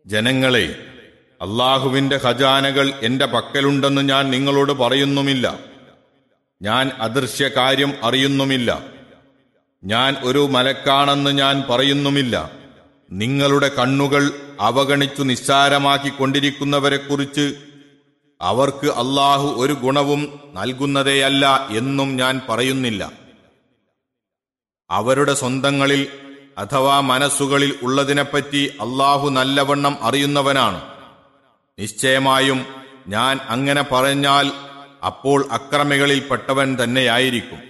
ജനങ്ങളെ അള്ളാഹുവിന്റെ ഖജാനകൾ എന്റെ പക്കലുണ്ടെന്ന് ഞാൻ നിങ്ങളോട് പറയുന്നുമില്ല ഞാൻ അദൃശ്യ കാര്യം അറിയുന്നുമില്ല ഞാൻ ഒരു മലക്കാണെന്ന് ഞാൻ പറയുന്നുമില്ല നിങ്ങളുടെ കണ്ണുകൾ അവഗണിച്ചു നിസ്സാരമാക്കിക്കൊണ്ടിരിക്കുന്നവരെക്കുറിച്ച് അവർക്ക് അള്ളാഹു ഒരു ഗുണവും നൽകുന്നതേയല്ല എന്നും ഞാൻ പറയുന്നില്ല അവരുടെ സ്വന്തങ്ങളിൽ അഥവാ മനസ്സുകളിൽ ഉള്ളതിനെപ്പറ്റി അള്ളാഹു നല്ലവണ്ണം അറിയുന്നവനാണ് നിശ്ചയമായും ഞാൻ അങ്ങനെ പറഞ്ഞാൽ അപ്പോൾ അക്രമികളിൽപ്പെട്ടവൻ തന്നെയായിരിക്കും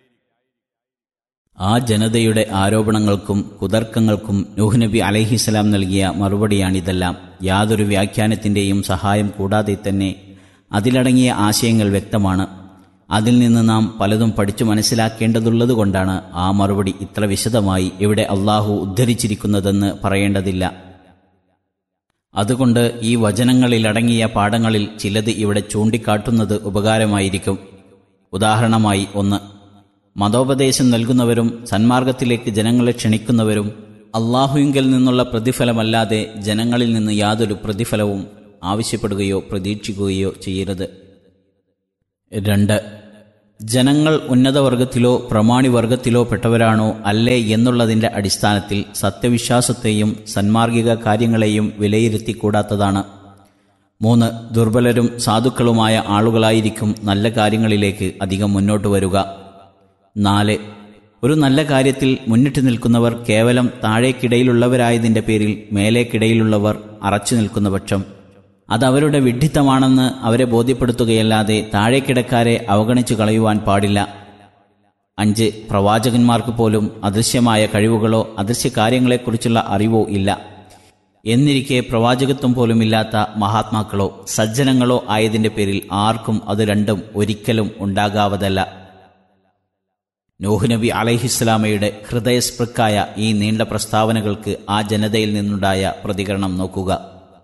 ആ ജനതയുടെ ആരോപണങ്ങൾക്കും കുതർക്കങ്ങൾക്കും നൂഹ് നബി അലഹിസലാം നൽകിയ മറുപടിയാണിതെല്ലാം യാതൊരു വ്യാഖ്യാനത്തിന്റെയും സഹായം കൂടാതെ തന്നെ അതിലടങ്ങിയ ആശയങ്ങൾ വ്യക്തമാണ് അതിൽ നിന്ന് നാം പലതും പഠിച്ചു മനസ്സിലാക്കേണ്ടതുള്ളതുകൊണ്ടാണ് ആ മറുപടി ഇത്ര വിശദമായി ഇവിടെ അള്ളാഹു ഉദ്ധരിച്ചിരിക്കുന്നതെന്ന് പറയേണ്ടതില്ല അതുകൊണ്ട് ഈ വചനങ്ങളിലടങ്ങിയ പാഠങ്ങളിൽ ചിലത് ഇവിടെ ചൂണ്ടിക്കാട്ടുന്നത് ഉപകാരമായിരിക്കും ഉദാഹരണമായി ഒന്ന് മതോപദേശം നൽകുന്നവരും സന്മാർഗത്തിലേക്ക് ജനങ്ങളെ ക്ഷണിക്കുന്നവരും അള്ളാഹുവിങ്കിൽ നിന്നുള്ള പ്രതിഫലമല്ലാതെ ജനങ്ങളിൽ നിന്ന് യാതൊരു പ്രതിഫലവും ആവശ്യപ്പെടുകയോ പ്രതീക്ഷിക്കുകയോ ചെയ്യരുത് രണ്ട് ജനങ്ങൾ ഉന്നതവർഗത്തിലോ പ്രമാണിവർഗത്തിലോ പെട്ടവരാണോ അല്ലേ എന്നുള്ളതിന്റെ അടിസ്ഥാനത്തിൽ സത്യവിശ്വാസത്തെയും സന്മാർഗിക കാര്യങ്ങളെയും വിലയിരുത്തിക്കൂടാത്തതാണ് മൂന്ന് ദുർബലരും സാധുക്കളുമായ ആളുകളായിരിക്കും നല്ല കാര്യങ്ങളിലേക്ക് അധികം മുന്നോട്ട് വരിക നാല് ഒരു നല്ല കാര്യത്തിൽ മുന്നിട്ട് നിൽക്കുന്നവർ കേവലം താഴേക്കിടയിലുള്ളവരായതിന്റെ പേരിൽ മേലേക്കിടയിലുള്ളവർ അറച്ചു നിൽക്കുന്ന പക്ഷം അതവരുടെ വിഡ്ഢിത്തമാണെന്ന് അവരെ ബോധ്യപ്പെടുത്തുകയല്ലാതെ താഴേക്കിടക്കാരെ അവഗണിച്ചു കളയുവാൻ പാടില്ല അഞ്ച് പ്രവാചകന്മാർക്ക് പോലും അദൃശ്യമായ കഴിവുകളോ അദൃശ്യ കാര്യങ്ങളെക്കുറിച്ചുള്ള അറിവോ ഇല്ല എന്നിരിക്കെ പ്രവാചകത്വം പോലുമില്ലാത്ത മഹാത്മാക്കളോ സജ്ജനങ്ങളോ ആയതിന്റെ പേരിൽ ആർക്കും അത് രണ്ടും ഒരിക്കലും ഉണ്ടാകാവതല്ല നൂഹ് നബി അലഹിസ്ലാമയുടെ ഹൃദയസ്പൃക്കായ ഈ നീണ്ട പ്രസ്താവനകൾക്ക് ആ ജനതയിൽ നിന്നുണ്ടായ പ്രതികരണം നോക്കുക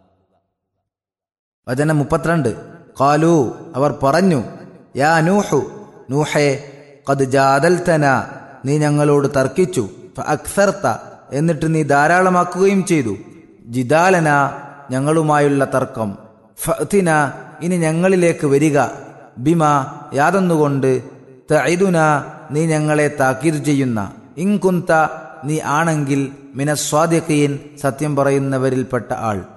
വചനം മുപ്പത്തിരണ്ട് കാലു അവർ പറഞ്ഞു യാ നൂഹു നൂഹെ കത് ജാതൽത്തന നീ ഞങ്ങളോട് തർക്കിച്ചു അക്സർത്ത എന്നിട്ട് നീ ധാരാളമാക്കുകയും ചെയ്തു ജിദാലന ഞങ്ങളുമായുള്ള തർക്കം ഫഅ്തിന ഇനി ഞങ്ങളിലേക്ക് വരിക ബിമ യാതൊന്നുകൊണ്ട് തഇദുന നീ ഞങ്ങളെ താക്കീത് ചെയ്യുന്ന ഇൻകുന്ത നീ ആണെങ്കിൽ മിനസ്വാദിഖീൻ സത്യം പറയുന്നവരിൽപ്പെട്ട ആൾ